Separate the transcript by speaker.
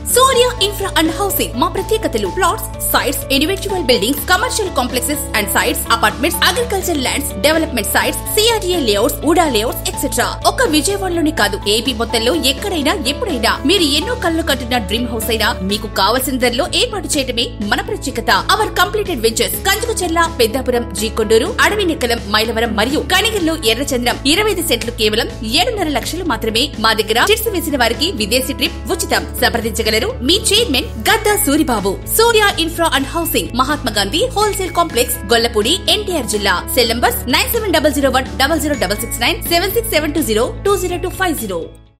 Speaker 1: Surya infra and housing మా ప్రత్యేకతలు plots sites individual buildings commercial complexes and sites apartments agriculture lands development sites CRA layouts ఉడా layouts etcetera ఒక విజయవాడలోనే కాదు AP మొత్తంలో ఎక్కడైనా ఎప్పుడైనా మీరు ఎన్నో కళ్ళు కట్టిన డ్రీమ్ హౌస్ అయినా మీకు కావలసిన ధరలో ఏర్పాటు చేయడమే మన ప్రత్యేకత our completed ventures Kanchikacherla Peddapuram G Konduru Adavinekkalam Mylavaram మరియు కనిగిరిలో ఎర్రచంద్రం ఇరవై ఐదు సెంట్లు కేవలం ఏడున్నర లక్షలు మాత్రమే మా దగ్గర చిట్స్ వేసిన వారికి విదేశీ ట్రిప్ ఉచితం సంప్రదించగలరు మీ chairman Gadda Suribabu Surya infra and housing Mahatma Gandhi wholesale complex Gollapudi NTR జిల్లా cell numbers nine seven double zero one double zero double six nine seven six seven two zero two zero two five zero